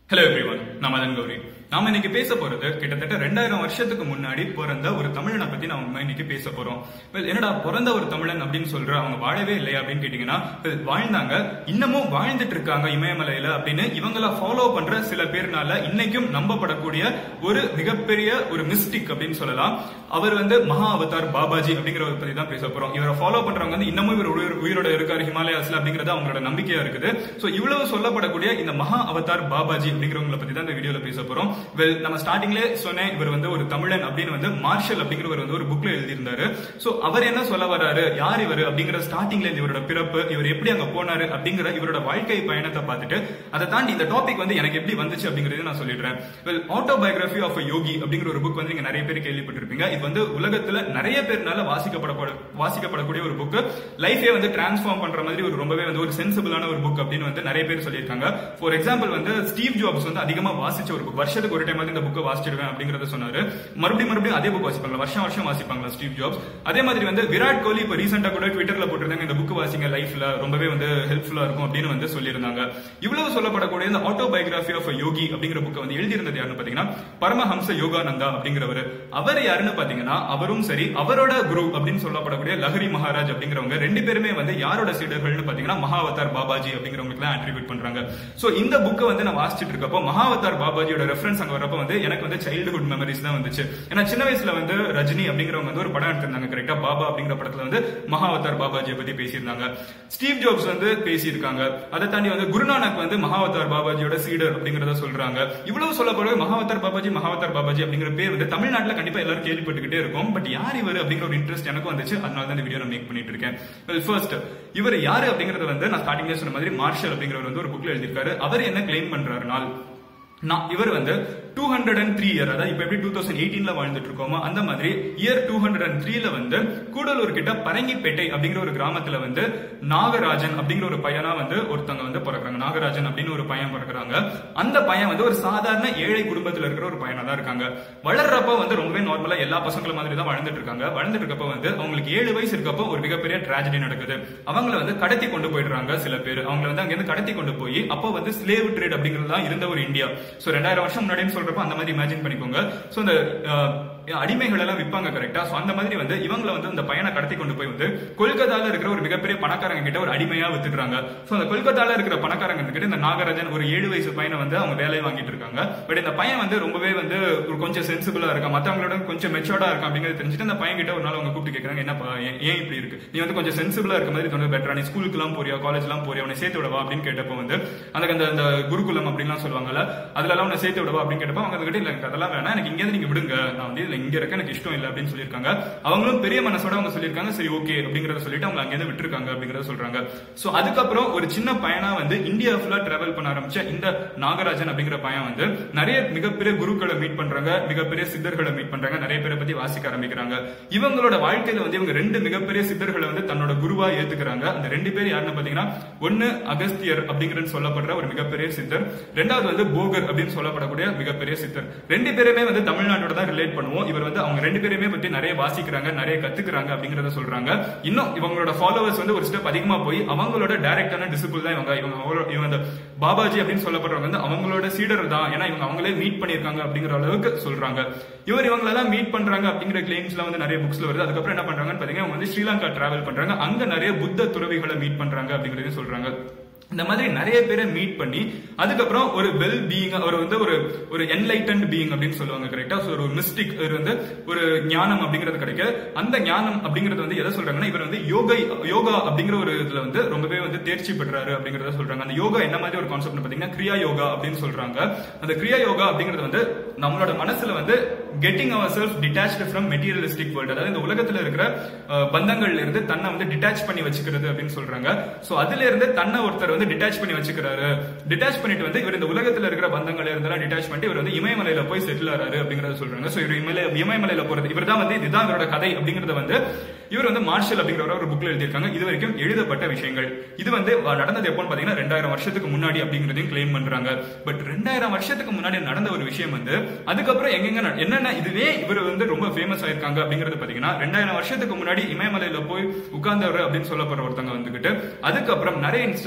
hello everyone நான் மதன் கௌரி நாம இன்னைக்கு பேச போறது கிட்டத்தட்ட ரெண்டாயிரம் வருஷத்துக்கு முன்னாடி பிறந்த ஒரு தமிழனை பத்தி நாம இன்னைக்கு பேச போறோம் Well, என்னடா பிறந்த ஒரு தமிழன் அப்படின்னு சொல்ற அவங்க வாழவே இல்லையா அப்படின்னு கேட்டீங்கன்னா well, வாழ்ந்தாங்க இன்னமும் வாழ்ந்துட்டு இருக்காங்க இமயமலையில அப்படின்னு இவங்கள ஃபாலோ பண்ற சில பேர்னால இன்னைக்கும் நம்பப்படக்கூடிய ஒரு மிகப்பெரிய ஒரு மிஸ்டிக் அப்படின்னு சொல்லலாம் அவர் வந்து மகா அவதார் பாபாஜி அப்படிங்கிறவரை பத்தி தான் பேச போறோம் இவரை ஃபாலோ பண்றவங்க வந்து இன்னமும் இவர் உயிர்- உயிரோட இருக்காரு ஹிமாலயாஸ்ல அப்படிங்கறது அவங்களோட நம்பிக்கையா இருக்குது சோ இவ்வளவு சொல்லப்படக்கூடிய இந்த மகா அவதார் பாபாஜி அப்படிங்கிறவங்கள பத்தி தான் இந்த வீடியோல பேச போறோம் வெல் நம்ம ஸ்டார்டிங்ல சொன்னேன் இவர் வந்து ஒரு தமிழன் அப்படின்னு வந்து மார்ஷல் அப்படிங்கிறவர் வந்து ஒரு புக்ல எழுதியிருந்தாரு சோ அவர் என்ன சொல்ல வராரு யார் இவர் அப்படிங்கிற ஸ்டார்டிங்ல இருந்து இவரோட பிறப்பு இவர் எப்படி அங்க போனாரு அப்படிங்கிற இவரோட வாழ்க்கை பயணத்தை பார்த்துட்டு அதை தாண்டி இந்த டாபிக் வந்து எனக்கு எப்படி வந்துச்சு அப்படிங்கறத நான் சொல்லிடுறேன் வெல் ஆட்டோபயோகிராஃபி ஆஃப் யோகி அப்படிங்கிற ஒரு புக் வந்து நீங்க நிறைய பேர் கேள்விப்பட்டிருப்பீங்க இது வந்து உலகத்துல நிறைய பேர்னால வாசிக்கப்பட வாசிக்கப்படக்கூடிய ஒரு புக் லைஃபே வந்து டிரான்ஸ்ஃபார்ம் பண்ற மாதிரி ஒரு ரொம்பவே வந்து ஒரு சென்சிபிளான ஒரு புக் அப்படின்னு வந்து நிறைய பேர் சொல்லியிருக்காங்க ஃபார் எக்ஸாம்பிள் வந்து ஸ்டீவ் ஜாப்ஸ் வந்து அதிகமா வாசிச்ச ஒரு புக் வருஷத்துக்கு ஒரு டைம் வந்து இந்த புக்கை வாசிச்சிடுவேன் அப்படிங்கறத சொன்னாரு மறுபடியும் மறுபடியும் அதே புக் வாசிப்பாங்க வருஷம் வருஷம் வாசிப்பாங்களா ஸ்டீவ் ஜாப்ஸ் அதே மாதிரி வந்து விராட் கோலி இப்போ ரீசெண்டா கூட ட்விட்டர்ல போட்டிருந்தாங்க இந்த புக் வாசிங்க லைஃப்ல ரொம்பவே வந்து ஹெல்ப்ஃபுல்லா இருக்கும் அப்படின்னு வந்து சொல்லியிருந்தாங்க இவ்வளவு சொல்லப்படக்கூடிய இந்த ஆட்டோபயோகிராஃபி ஆஃப் யோகி அப்படிங்கிற புக்கை வந்து எழுதியிருந்தது யாருன்னு பாத்தீங்கன்னா பரமஹம்ச யோகானந்தா அப்படிங்கிறவர் அவர் யாருன்னு பாத்தீங்கன்னா அவரும் சரி அவரோட குரு அப்படின்னு சொல்லப்படக்கூடிய லஹரி மகாராஜ் அப்படிங்கிறவங்க ரெண்டு பேருமே வந்து யாரோட சீடர்கள்னு பாத்தீங்கன்னா மகாவதார் பாபாஜி அப்படிங்கிறவங்களுக்கு தான் அட்ரிபியூட் பண்றாங்க சோ இந்த புக்கை வந்து நான் வாசிச்சிட்டு இருக்கப்போ மகாவதார் பாபாஜியோட ரெஃபரன்ஸ் அங்க வரப்போ வந்து எனக்கு வந்து சைல்டுஹுட் மெமரிஸ் தான் வந்துச்சு ஏன்னா சின்ன வயசுல வந்து ரஜினி அப்படிங்கிறவங்க வந்து ஒரு படம் எடுத்திருந்தாங்க கரெக்டா பாபா அப்படிங்கிற படத்துல வந்து மகாவதார் பாபாஜியை பத்தி பேசியிருந்தாங்க ஸ்டீவ் ஜாப்ஸ் வந்து பேசியிருக்காங்க அதை தாண்டி வந்து குருநானக் வந்து மகாவதார் பாபாஜியோட சீடர் அப்படிங்கறத சொல்றாங்க இவ்வளவு சொல்லப்படுற மகாவதார் பாபாஜி மகாவதார் பாபாஜி அப்படிங்கிற பேர் வந்து தமிழ்நாட்டுல கண்டிப்பா எல்லாரும் கேள்விப்பட்டுக்கிட்டே இருக்கும் பட் யார் இவர் அப்படிங்கிற ஒரு இன்ட்ரெஸ்ட் எனக்கும் வந்துச்சு அதனால தான் இந்த வீடியோ நான் மேக் பண்ணிட்டு இருக்கேன் ஃபர்ஸ்ட் இவர் யாரு அப்படிங்கறத வந்து நான் ஸ்டார்டிங்ல சொன்ன மாதிரி மார்ஷல் அப்படிங்கிறவர் வந்து ஒரு புக்ல எழுதியிருக்காரு அவர் என்ன கிளைம் பண்றாருனால் நான் இவர் வந்து two hundred and three year அதாவது இப்ப எப்படி டூ தௌசண்ட் எயிட்டீன்ல வாழ்ந்துட்டு இருக்கோமோ அந்த மாதிரி இயர் டூ ஹண்ட்ரட் அண்ட் த்ரீல வந்து கூடலூர் கிட்ட பரங்கிப்பேட்டை அப்படிங்கிற ஒரு கிராமத்துல வந்து நாகராஜன் அப்படிங்கிற ஒரு பையனா வந்து ஒருத்தவங்க வந்து பிறக்குறாங்க நாகராஜன் அப்படின்னு ஒரு பையன் பிறக்குறாங்க அந்த பையன் வந்து ஒரு சாதாரண ஏழை குடும்பத்துல இருக்கிற ஒரு பையனா தான் இருக்காங்க வளர்றப்ப வந்து ரொம்பவே நார்மலா எல்லா பசங்களும் மாதிரி தான் வளர்ந்துட்டு இருக்காங்க வளர்ந்துட்டு இருக்கப்ப வந்து அவங்களுக்கு ஏழு வயசு இருக்கப்போ ஒரு மிகப்பெரிய டிராஜடி நடக்குது அவங்கள வந்து கடத்தி கொண்டு போயிடுறாங்க சில பேர் அவங்கள வந்து அங்க இருந்து கடத்தி கொண்டு போய் அப்போ வந்து ஸ்லேவ் ட்ரேட் அப்படிங்கிறது தான் இருந்த ஒரு இந்தியா சோ ரெண்டாயிரம் வருஷம் முன்னாடின்னு சொல்றப்ப அந்த மாதிரி இமேஜின் பண்ணிக்கோங்க சோ இந்த அஹ், அடிமைகள் எல்லாம் விற்பாங்க கரெக்டா சோ அந்த மாதிரி வந்து இவங்களை வந்து இந்த பையனை கடத்தி கொண்டு போய் வந்து கொல்கத்தால இருக்கிற ஒரு மிகப்பெரிய பணக்காரங்க கிட்ட ஒரு அடிமையா வித்துடுறாங்க சோ அந்த கொல்கத்தால இருக்கிற பணக்காரங்க கிட்ட இந்த நாகராஜன் ஒரு ஏழு வயசு பையனை வந்து அவங்க வேலையை வாங்கிட்டு இருக்காங்க பட் இந்த பையன் வந்து ரொம்பவே வந்து ஒரு கொஞ்சம் சென்சிபிளா இருக்கான் மத்தவங்களோட கொஞ்சம் மெச்சோர்டா இருக்கான் அப்படிங்கிறது தெரிஞ்சுட்டு அந்த பையன் கிட்ட ஒரு நாள் அவங்க கூப்பிட்டு கேக்குறாங்க என்னப்பா ஏன் ஏன் இப்படி இருக்கு நீ வந்து கொஞ்சம் சென்சிபிளா இருக்க மாதிரி தோணுது பெட்டரா நீ ஸ்கூலுக்கு எல்லாம் போறியா காலேஜ் எல்லாம் போறியா அவனை சேர்த்து விடவா அப்படின்னு கேட்டப்போ வந்து அந்த அந்த அந்த குருகுலம் அப்படின்லாம் சொல்லுவாங்கல்ல அதுல எல்லாம் உன்னை சேர்த்து விடவா அப்படின்னு கேட்டப்போ அவங்க கிட்ட இல்ல எனக்கு அதெல்லாம் வேணாம் எனக்கு இங்க நீங்க விடுங்க நான் வந்து இதுல இங்க இருக்க எனக்கு இஷ்டம் இல்ல அப்படின்னு சொல்லியிருக்காங்க அவங்களும் பெரிய மனசோட அவங்க சொல்லியிருக்காங்க சரி ஓகே அப்படிங்கறத சொல்லிட்டு அவங்க அங்க இருந்து விட்டுருக்காங்க அப்படிங்கறத சொல்றாங்க சோ அதுக்கப்புறம் ஒரு சின்ன பையனா வந்து இந்தியா ஃபுல்லா டிராவல் பண்ண ஆரம்பிச்ச இந்த நாகராஜன் அப்படிங்கிற பையன் வந்து நிறைய மிகப்பெரிய குருக்களை மீட் பண்றாங்க மிகப்பெரிய சித்தர்களை மீட் பண்றாங்க நிறைய பேரை பத்தி வாசிக்க ஆரம்பிக்கிறாங்க இவங்களோட வாழ்க்கையில வந்து இவங்க ரெண்டு மிகப்பெரிய சித்தர்களை வந்து தன்னோட குருவா ஏத்துக்கிறாங்க அந்த ரெண்டு பேர் யாருன்னு பாத்தீங்கன்னா ஒண்ணு அகஸ்தியர் அப்படிங்கிறது சொல்லப்படுற ஒரு மிகப்பெரிய சித்தர் ரெண்டாவது வந்து போகர் அப்படின்னு சொல்லப்படக்கூடிய மிகப்பெரிய சித்தர் ரெண்டு பேருமே வந்து தமிழ்நாட்டோட தான் ரிலேட் பண்ணுவோம் இவர் வந்து அவங்க ரெண்டு பேருமே பத்தி நிறைய வாசிக்கிறாங்க நிறைய கத்துக்கிறாங்க அப்படிங்கறத சொல்றாங்க இன்னும் இவங்களோட ஃபாலோவர்ஸ் வந்து ஒரு ஸ்டெப் அதிகமா போய் அவங்களோட டைரக்டான டிசிபிள் தான் இவங்க இவங்க அவங்களோட இவங்க அந்த பாபாஜி அப்படின்னு சொல்லப்படுறவங்க வந்து அவங்களோட சீடர் தான் ஏன்னா இவங்க அவங்களே மீட் பண்ணியிருக்காங்க அப்படிங்கிற அளவுக்கு சொல்றாங்க இவர் இவங்களெல்லாம் மீட் பண்றாங்க அப்படிங்கிற கிளைம்ஸ்ல வந்து நிறைய புக்ஸ்ல வருது அதுக்கப்புறம் என்ன பண்றாங்கன்னு பாத்தீங்கன்னா அவங்க வந்து ஸ்ரீலங்கா டிராவல் பண்றாங்க அங்க நிறைய புத்த துறவிகளை மீட் பண்றாங்க அப்படிங்கறதையும் சொல்றாங்க இந்த மாதிரி நிறைய பேரை மீட் பண்ணி அதுக்கப்புறம் ஒரு வெல் பீயிங் ஒரு வந்து ஒரு ஒரு என்லைட்டன்ட் பீயிங் அப்படின்னு சொல்லுவாங்க கரெக்டா ஸோ ஒரு மிஸ்டிக் இவர் வந்து ஒரு ஞானம் அப்படிங்கிறது கிடைக்க அந்த ஞானம் அப்படிங்கிறது வந்து எதை சொல்றாங்கன்னா இவர் வந்து யோகை யோகா அப்படிங்கிற ஒரு இதுல வந்து ரொம்பவே வந்து தேர்ச்சி பெற்றாரு அப்படிங்கறத சொல்றாங்க அந்த யோகா என்ன மாதிரி ஒரு கான்செப்ட் பாத்தீங்கன்னா கிரியா யோகா அப்படின்னு சொல்றாங்க அந்த கிரியா யோகா அப்படிங்கிறது வந்து நம்மளோட மனசுல வந்து getting our self detached from materialistic world அதாவது இந்த உலகத்துல இருக்கிற அஹ், பந்தங்கள்ல இருந்து தன்னை வந்து டிட்டாச் பண்ணி வச்சுக்கிறது அப்படின்னு சொல்றாங்க சோ அதுல இருந்து தன்னை ஒருத்தர் வந்து டிட்டாச் பண்ணி வச்சுக்கிறாரு டிட்டாச் பண்ணிட்டு வந்து இவர் இந்த உலகத்துல இருக்கிற பந்தங்கள்ல இருந்தெல்லாம் டிட்டாச் பண்ணிட்டு இவர் வந்து இமயமலையில போய் செட்டில் ஆறாரு அப்படிங்கறத சொல்றாங்க சோ இவர் இமய இமயமலையில போறது இவர் தான் வந்து இதுதான் இவரோட கதை அப்படிங்கறத வந்து இவர் வந்து மார்ஷல் அப்படிங்கிற ஒரு புக்ல எழுதியிருக்காங்க இது வரைக்கும் எழுதப்பட்ட விஷயங்கள் இது வந்து வ- நடந்தது எப்போன்னு பாத்தீங்கன்னா ரெண்டாயிரம் வருஷத்துக்கு முன்னாடி அப்படிங்கறதையும் கிளைம் பண்றாங்க பட் ரெண்டாயிரம் வருஷத்துக்கு முன்னாடி நடந்த ஒரு விஷயம் வந்து அதுக்கப்புறம் எங்கெங்க நட- என்னென்ன இதுவே இவர் வந்து ரொம்ப ஃபேமஸ் ஆயிருக்காங்க அப்படிங்கறது பாத்தீங்கன்னா ரெண்டாயிரம் வருஷத்துக்கு முன்னாடி இமயமலையில போய் உட்கார்ந்தவர் அப்படின்னு சொல்லப்படுற ஒருத்தங்க வந்துகிட்டு அதுக்கப்புறம் நிறைய இன்ஸ்டன்ஸ்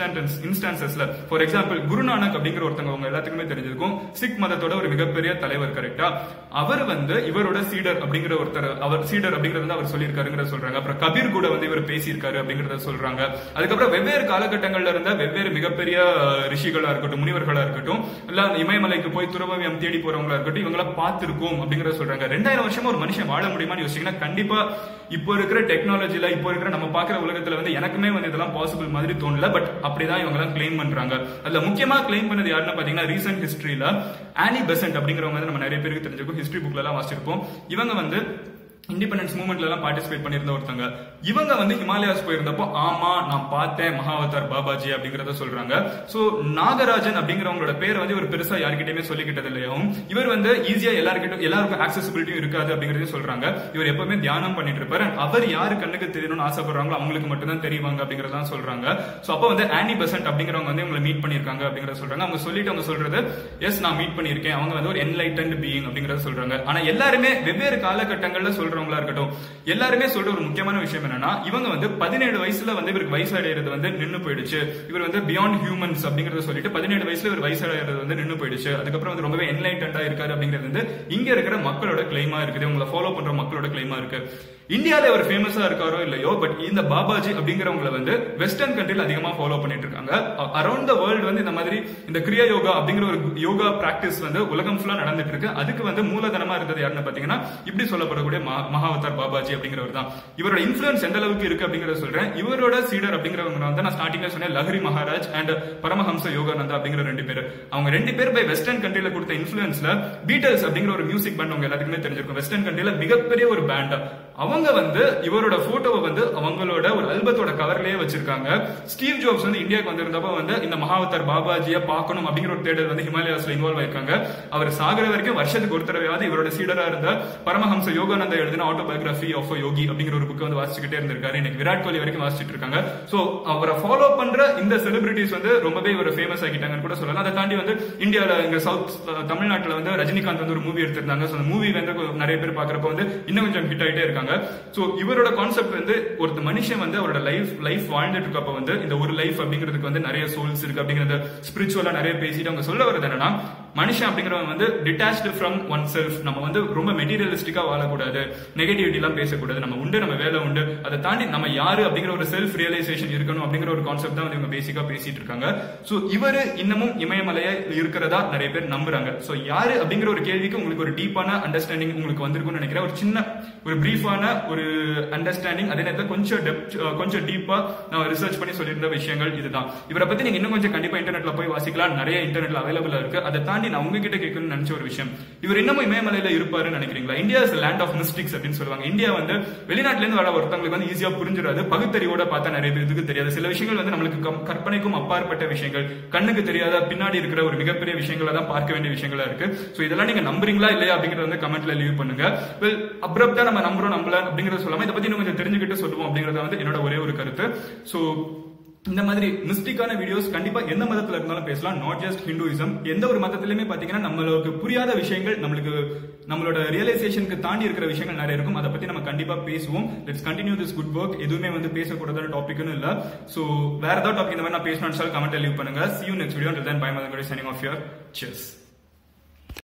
இன்ஸ்டான்சஸ்ல ஃபார் எக்ஸாம்பிள் குருநானக் அப்படிங்கிற ஒருத்தவங்க அவங்க எல்லாத்துக்குமே தெரிஞ்சிருக்கும் சிக் மதத்தோட ஒரு மிகப்பெரிய தலைவர் கரெக்டா அவர் வந்து இவரோட சீடர் அப்படிங்கிற ஒருத்தர் அவர் சீடர் அப்படிங்கறது வந்து அவர் சொல்லியிருக்காருங்கிற சொல்றாங்க அப்புறம் கபீர் கூட வந்து இவர் பேசியிருக்காரு அப்படிங்கறத சொல்றாங்க அதுக்கப்புறம் வெவ்வேறு காலகட்டங்கள்ல இருந்த வெவ்வேறு மிகப்பெரிய அஹ், ரிஷிகளா இருக்கட்டும் முனிவர்களா இருக்கட்டும் இல்ல இமயமலைக்கு போய் துறவவியம் தேடி போறவங்களா இருக்கட்டும் இவங்கள பார்த்திருக்கோம் அப்படிங்கறத சொல்றாங்க ரெண்டாயிரம் வருஷமா ஒரு மனுஷன் வாழ முடியுமான்னு யோசிச்சீங்கன்னா கண்டிப்பா இப்போ இருக்கிற டெக்னாலஜில இப்போ இருக்கிற நம்ம பாக்குற உலகத்துல வந்து எனக்குமே வந்து இதெல்லாம் பாசிபிள் மாதிரி தோணல பட் அப்படிதான் இவங்க எல்லாம் கிளைம் பண்றாங்க அதுல முக்கியமா கிளைம் பண்ணது யாருன்னு பாத்தீங்கன்னா ரீசெண்ட் ஹிஸ்டரியில ஆனி பெசன்ட் அப்படிங்கிறவங்க வந்து நம்ம நிறைய பேருக்கு தெரிஞ்சிருக்கும் ஹிஸ்டரி புக்ல எல்லாம் வாசிச்சிருப்போம் இவங்க வந்து இண்டிபெண்டன்ஸ் மூவ்மெண்ட்ல எல்லாம் பார்ட்டிசிபேட் பண்ணியிருந்த ஒருத்தங்க இவங்க வந்து ஹிமாலயாஸ் போயிருந்தப்போ ஆமா நான் பார்த்தேன் மகாவதார் பாபாஜி அப்படிங்கறத சொல்றாங்க சோ நாகராஜன் அப்படிங்கிறவங்களோட பேர் வந்து இவர் பெருசா யார்கிட்டயுமே சொல்லிக்கிட்டது இல்லையாவும் இவர் வந்து ஈஸியா எல்லாருக்கிட்டும் எல்லாருக்கும் ஆக்சசிபிலிட்டியும் இருக்காது அப்படிங்கறதையும் சொல்றாங்க இவர் எப்பவுமே தியானம் பண்ணிட்டு இருப்பாரு And அவர் யாரு கண்ணுக்கு தெரியணும்னு ஆசைப்படுறாங்களோ அவங்களுக்கு மட்டும்தான் தெரியுவாங்க அப்படிங்கறதான் சொல்றாங்க சோ அப்போ வந்து ஆனி பெசன்ட் அப்படிங்கிறவங்க வந்து இவங்களை மீட் பண்ணிருக்காங்க அப்படிங்கறத சொல்றாங்க அவங்க சொல்லிட்டு அவங்க சொல்றது எஸ் நான் மீட் பண்ணியிருக்கேன் அவங்க வந்து ஒரு என்லைட்டன்ட் பீயிங் அப்படிங்கறத சொல்றாங்க ஆனா எல்லாருமே வெவ்வேறு காலகட்டங்கள்ல சொல்றவங்களா இருக்கட்டும் எல்லாருமே சொல்ற ஒரு முக்கியமான விஷயம் என்னன்னா இவங்க வந்து பதினேழு வயசுல வந்து இவருக்கு வயசு அடையிறது வந்து நின்னு போயிடுச்சு இவர் வந்து பியாண்ட் ஹியூமன்ஸ் அப்படிங்கறத சொல்லிட்டு பதினேழு வயசுல இவர் வயசு அடையிறது வந்து நின்னு போயிடுச்சு அதுக்கப்புறம் வந்து ரொம்பவே என்லைட்டண்டா இருக்காரு அப்படிங்கிறது வந்து இங்க இருக்கிற மக்களோட கிளைமா இருக்குது உங்களை ஃபாலோ பண்ற மக்களோட கிளைமா இருக்கு இந்தியால அவர் ஃபேமஸா இருக்காரோ இல்லையோ பட் இந்த பாபாஜி அப்படிங்கிறவங்கள வந்து வெஸ்டர்ன் கண்ட்ரில அதிகமா ஃபாலோ பண்ணிட்டு இருக்காங்க அரௌண்ட் த வேர்ல்டு வந்து இந்த மாதிரி இந்த கிரியா யோகா அப்படிங்கிற ஒரு யோகா பிராக்டிஸ் வந்து உலகம் ஃபுல்லா நடந்துட்டு இருக்கு அதுக்கு வந்து மூலதனமா இருந்தது யாருன்னு பாத்தீங்கன்னா இப்படி சொல்லப்படக்கூடிய மகா- மகாவதார் பாபாஜி அப்படிங்கிறவர் தான் இவரோட இன்ஃபுளுன்ஸ் எந்த அளவுக்கு இருக்கு அப்படிங்கறத சொல்றேன் இவரோட சீடர் அப்படிங்கிறவங்க வந்து நான் ஸ்டார்டிங்ல சொன்னேன் லஹரி மகாராஜ் அண்ட் பரமஹம்ச யோகானந்தா அப்படிங்கிற ரெண்டு பேர் அவங்க ரெண்டு பேர் பை வெஸ்டர்ன் கண்ட்ரில கொடுத்த இன்ஃபுளுன்ஸ்ல பீட்டல்ஸ் அப்படிங்கிற ஒரு மியூசிக் பேண்ட் உங்க எல்லாத்துக்குமே தெரிஞ்சிருக்கும் வெஸ்டர்ன் கண்ட்ரில மிகப்பெரிய ஒரு பேண்ட் அவங்க வந்து இவரோட போட்டோவை வந்து அவங்களோட ஒரு அல்பத்தோட கவர்லயே வச்சிருக்காங்க ஸ்டீவ் ஜாப்ஸ் வந்து இந்தியாவுக்கு வந்திருந்தப்ப வந்து இந்த மகாவதார் பாபாஜியை பார்க்கணும் அப்படிங்கிற ஒரு தேடல் வந்து ஹிமாலயாஸ்ல இன்வால்வ் ஆயிருக்காங்க அவர் சாகர வரைக்கும் வருஷத்துக்கு ஒரு தடவையாவது இவரோட சீடரா இருந்த பரமஹம்ச யோகானந்தா எழுதின ஆட்டோபயோகிராஃபி ஆஃப் யோகி அப்படிங்கிற ஒரு புக்கை வந்து வாசிச்சுக்கிட்டே இருந்திருக்காரு இன்னைக்கு விராட் கோலி வரைக்கும் வாசிச்சுட்டு இருக்காங்க சோ அவரை ஃபாலோ பண்ற இந்த செலிபிரிட்டிஸ் வந்து ரொம்பவே இவரை ஃபேமஸ் ஆகிட்டாங்கன்னு கூட சொல்லலாம் அதை தாண்டி வந்து இந்தியால இங்க சவுத் தமிழ்நாட்டுல வந்து ரஜினிகாந்த் வந்து ஒரு மூவி எடுத்திருந்தாங்க சோ அந்த மூவி வந்து கொ- நிறைய பேர் பாக்குறப்ப வந்து இன்னும் கொஞ்சம் ஹிட் ஆயிட்டே இருக்காங்க சோ இவரோட கான்செப்ட் வந்து ஒருத்த மனுஷன் வந்து அவரோட லைஃப் லைஃப் வாழ்ந்துட்டு இருக்கப்ப வந்து இந்த ஒரு லைஃப் அப்படிங்கிறதுக்கு வந்து நிறைய சோல்ஸ் இருக்கு அப்படிங்கறத ஸ்பிரிச்சுவலா நிறைய பேசிட்டு அவங்க சொல்ல வரது என்னன்னா மனுஷன் அப்படிங்கிறவன் வந்து டிட்டாச்டு ஃப்ரம் ஒன் செல்ஃப் நம்ம வந்து ரொம்ப மெட்டீரியலிஸ்டிக்கா வாழக்கூடாது நெகட்டிவிட்டி எல்லாம் பேசக்கூடாது நம்ம உண்டு நம்ம வேலை உண்டு அதை தாண்டி நம்ம யாரு அப்படிங்கிற ஒரு செல்ஃப் ரியலைசேஷன் இருக்கணும் அப்படிங்கிற ஒரு கான்செப்ட் தான் வந்து இவங்க பேசிக்கா பேசிட்டு இருக்காங்க சோ இவரு இன்னமும் இமயமலையை இருக்கிறதா நிறைய பேர் நம்புறாங்க சோ யாரு அப்படிங்கிற ஒரு கேள்விக்கு உங்களுக்கு ஒரு டீப்பான அண்டர்ஸ்டாண்டிங் உங்களுக்கு வந்திருக்கும்னு நினைக்கிறேன் ஒரு சின்ன ஒரு பிரீஃபான ஒரு அண்டர்ஸ்டாண்டிங் அதே நேரத்தில் கொஞ்சம் டெப்த் கொஞ்சம் டீப்பா நான் ரிசர்ச் பண்ணி சொல்லியிருந்த விஷயங்கள் இதுதான் இவரை பத்தி நீங்க இன்னும் கொஞ்சம் கண்டிப்பா இன்டர்நெட்ல போய் வாசிக்கலாம் நிறைய இன்டர்நெட்ல அவைலபிளா இருக்கு அதை தாண்டி நான் உங்ககிட்ட கேட்கணும்னு நினைச்ச ஒரு விஷயம் இவர் இன்னமும் இமயமலையில இருப்பாருன்னு நினைக்கிறீங்களா India is land of mystics அப்படின்னு சொல்லுவாங்க இந்தியா வந்து வெளிநாட்டுல இருந்து வர ஒருத்தவங்களுக்கு வந்து ஈஸியா புரிஞ்சிடாது பகுத்தறிவோட பார்த்தா நிறைய பேருக்கு தெரியாது சில விஷயங்கள் வந்து நம்மளுக்கு கம்- கற்பனைக்கும் அப்பாற்பட்ட விஷயங்கள் கண்ணுக்கு தெரியாத பின்னாடி இருக்கிற ஒரு மிகப்பெரிய விஷயங்களை தான் பார்க்க வேண்டிய விஷயங்களா இருக்கு சோ இதெல்லாம் நீங்க நம்புறீங்களா இல்லையா அப்படிங்கறத வந்து கமெண்ட்ல லீவ் பண்ணுங்க வெல் அப்ரப்டா நம்ம நம்புறோம் நம்பல அப்படிங்கறத சொல்லாம இதை பத்தி இன்னும் கொஞ்சம் தெரிஞ்சுக்கிட்டு சொல்லுவோம் அப்படிங்கறத வந்து என்னோட ஒரே ஒரு கருத்து சோ இந்த மாதிரி மிஸ்டிக்கான வீடியோஸ் கண்டிப்பா எந்த மதத்துல இருந்தாலும் பேசலாம் நாட் ஜஸ்ட் ஹிந்துயிசம் எந்த ஒரு மதத்திலுமே பாத்தீங்கன்னா நம்மளுக்கு புரியாத விஷயங்கள் நம்மளுக்கு நம்மளோட ரியலைசேஷனுக்கு தாண்டி இருக்கிற விஷயங்கள் நிறைய இருக்கும் அதை பத்தி நம்ம கண்டிப்பா பேசுவோம் let's continue this good work எதுவுமே வந்து பேசக்கூடாத டாபிக்னு இல்ல சோ வேற ஏதாவது டாபிக் இந்த மாதிரி நான் பேசணும்னு சொல்லி கமெண்ட் லீவ் பண்ணுங்க see you next video until then bye Madan signing off your cheers